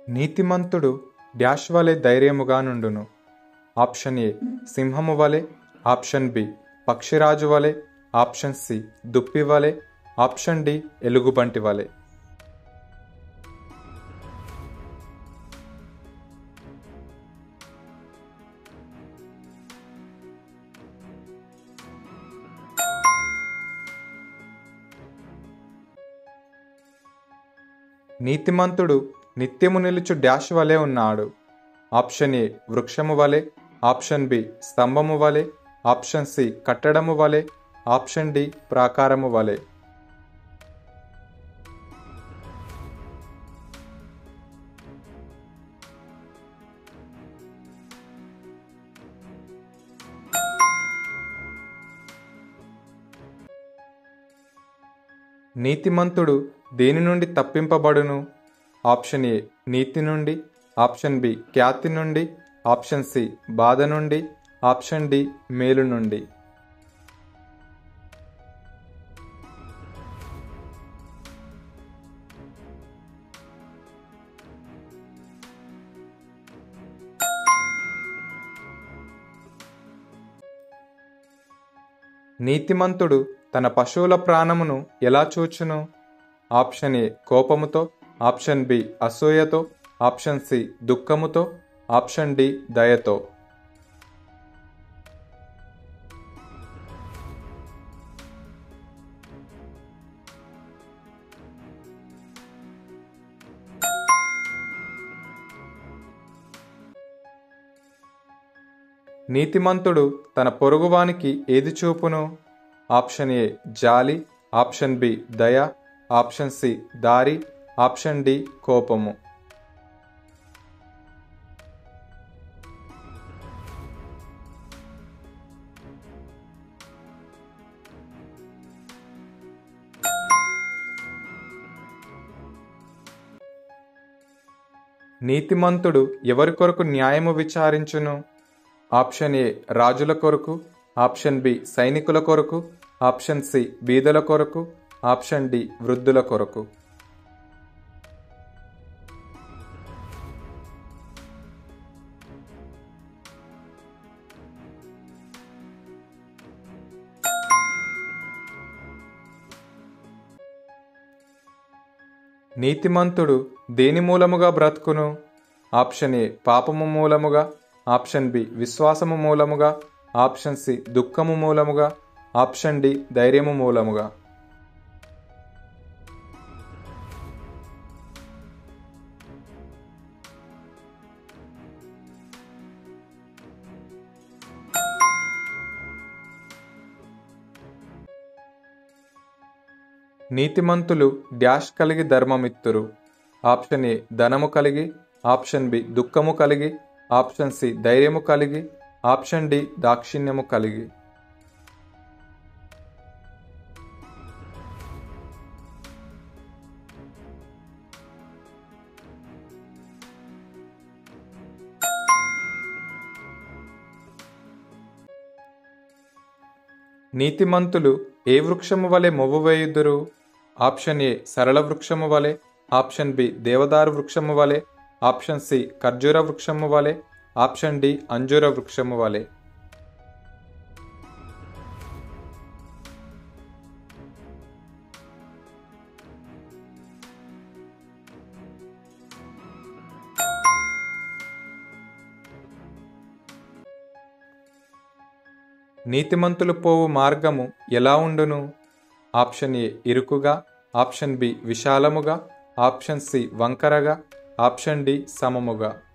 నీతిమంతుడు డాష్ వలె ధైర్యముగా నుండును ఆప్షన్ ఏ సింహము వలె ఆప్షన్ బి పక్షిరాజు వలె ఆప్షన్ సి దుప్పి వలె ఆప్షన్ డి ఎలుగుబంటి వలె నీతిమంతుడు నిత్యము నిలుచు డాష్ వలె ఉన్నాడు ఆప్షన్ ఏ వృక్షము వలె ఆప్షన్ బి స్తంభము వలె ఆప్షన్ సి కట్టడము వలె ఆప్షన్ డి ప్రాకారము వలె నీతిమంతుడు దేని నుండి తప్పింపబడును ఆప్షన్ ఏ నీతి నుండి ఆప్షన్ బి ఖ్యాతి నుండి ఆప్షన్ సి బాధ నుండి ఆప్షన్ డి మేలు నుండి నీతిమంతుడు తన పశువుల ప్రాణమును ఎలా చూచును ఆప్షన్ ఏ కోపముతో ఆప్షన్ బి అసూయతో ఆప్షన్ సి దుఃఖముతో ఆప్షన్ డి దయతో నీతిమంతుడు తన పొరుగువానికి ఏది చూపును ఆప్షన్ ఏ జాలి ఆప్షన్ బి దయ ఆప్షన్ సి దారి ఆప్షన్ డి కోపము నీతిమంతుడు ఎవరి కొరకు న్యాయము విచారించును ఆప్షన్ ఏ రాజుల కొరకు ఆప్షన్ బి సైనికుల కొరకు ఆప్షన్ సి బీదల కొరకు ఆప్షన్ డి వృద్ధుల కొరకు నీతిమంతుడు దేని మూలముగా బ్రతుకును ఆప్షన్ ఏ పాపము మూలముగా ఆప్షన్ బి విశ్వాసము మూలముగా ఆప్షన్ సి దుఃఖము మూలముగా ఆప్షన్ డి ధైర్యము మూలముగా నీతిమంతులు డాష్ కలిగి ధర్మమిత్తురు ఆప్షన్ ఏ ధనము కలిగి ఆప్షన్ బి దుఃఖము కలిగి ఆప్షన్ సి ధైర్యము కలిగి ఆప్షన్ డి దాక్షిణ్యము కలిగి నీతిమంతులు ఏ వృక్షము వలె మొవ్వు వేయుదురు ఆప్షన్ ఏ సరళ వృక్షము వలె ఆప్షన్ బి దేవదారు వృక్షము వలె ఆప్షన్ సి ఖర్జూర వృక్షము వలె ఆప్షన్ డి అంజూర వృక్షము వలె నీతిమంతులు పోవు మార్గము ఎలా ఉండును ఆప్షన్ ఏ ఇరుకుగా ఆప్షన్ బి విశాలముగా ఆప్షన్ సి వంకరగా ఆప్షన్ డి సమముగా